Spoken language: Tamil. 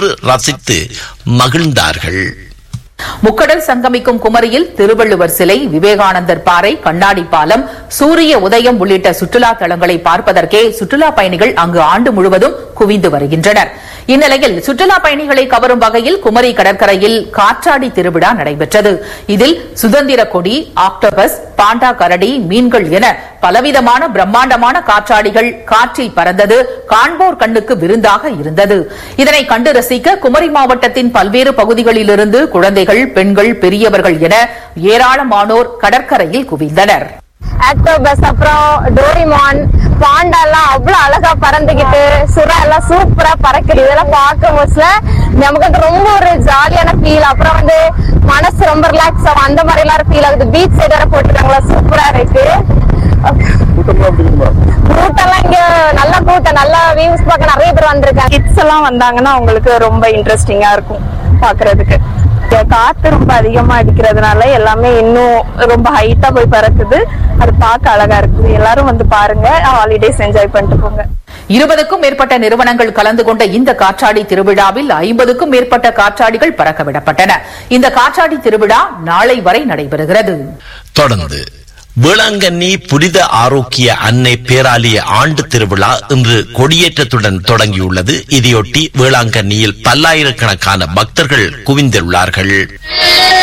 சென்று ரசித்து மகிழ்ந்தார்கள் முக்கடல் சங்கமிக்கும் குமரியில் திருவள்ளுவர் சிலை விவேகானந்தர் பாறை கண்ணாடி பாலம் சூரிய உதயம் உள்ளிட்ட சுற்றுலா தலங்களை பார்ப்பதற்கே சுற்றுலா பயணிகள் அங்கு ஆண்டு முழுவதும் குவிந்து வருகின்றனர் இந்நிலையில் சுற்றுலா பயணிகளை கவரும் வகையில் குமரி கடற்கரையில் காற்றாடி திருவிழா நடைபெற்றது இதில் சுதந்திர கொடி ஆக்டோபஸ் பாண்டா கரடி மீன்கள் என பலவிதமான பிரம்மாண்டமான காற்றாடிகள் காற்றில் பறந்தது காண்போர் கண்ணுக்கு விருந்தாக இருந்தது இதனை கண்டு ரசிக்க குமரி மாவட்டத்தின் பல்வேறு பகுதிகளிலிருந்து குழந்தைகள் பெண்கள் பெரியவர்கள் என ஏராளமானோர் கடற்கரையில் குவிந்தனர் ஆக்டோபஸ் அப்புறம் டோரிமான் பாண்டா எல்லாம் அவ்வளவு அழகா பறந்துகிட்டு சுறா எல்லாம் சூப்பரா பறக்குது இதெல்லாம் பார்க்கும் போதுல நமக்கு வந்து ரொம்ப ஒரு ஜாலியான ஃபீல் அப்புறம் வந்து மனசு ரொம்ப ரிலாக்ஸ் ஆகும் அந்த மாதிரி எல்லாம் ஃபீல் ஆகுது பீச் சைடு வேற போட்டுருக்காங்களா சூப்பரா இருக்கு கூட்டம்லாம் இங்க நல்ல கூட்டம் நல்லா வியூஸ் பார்க்க நிறைய பேர் வந்திருக்காங்க கிட்ஸ் எல்லாம் வந்தாங்கன்னா அவங்களுக்கு ரொம்ப இன்ட்ரெஸ்டிங்கா இருக்கும் பாக்குறதுக்கு இங்க காத்து ரொம்ப அதிகமா அடிக்கிறதுனால எல்லாமே இன்னும் ரொம்ப ஹைட்டா போய் பறக்குது அது பார்க்க அழகா இருக்குது எல்லாரும் வந்து பாருங்க ஹாலிடேஸ் என்ஜாய் பண்ணிட்டு போங்க இருபதுக்கும் மேற்பட்ட நிறுவனங்கள் கலந்து கொண்ட இந்த காற்றாடி திருவிழாவில் ஐம்பதுக்கும் மேற்பட்ட காற்றாடிகள் பறக்க விடப்பட்டன இந்த காற்றாடி திருவிழா நாளை வரை நடைபெறுகிறது தொடர்ந்து வேளாங்கண்ணி புனித ஆரோக்கிய அன்னை பேராலய ஆண்டு திருவிழா இன்று கொடியேற்றத்துடன் தொடங்கியுள்ளது இதையொட்டி வேளாங்கண்ணியில் பல்லாயிரக்கணக்கான பக்தர்கள் குவிந்துள்ளார்கள்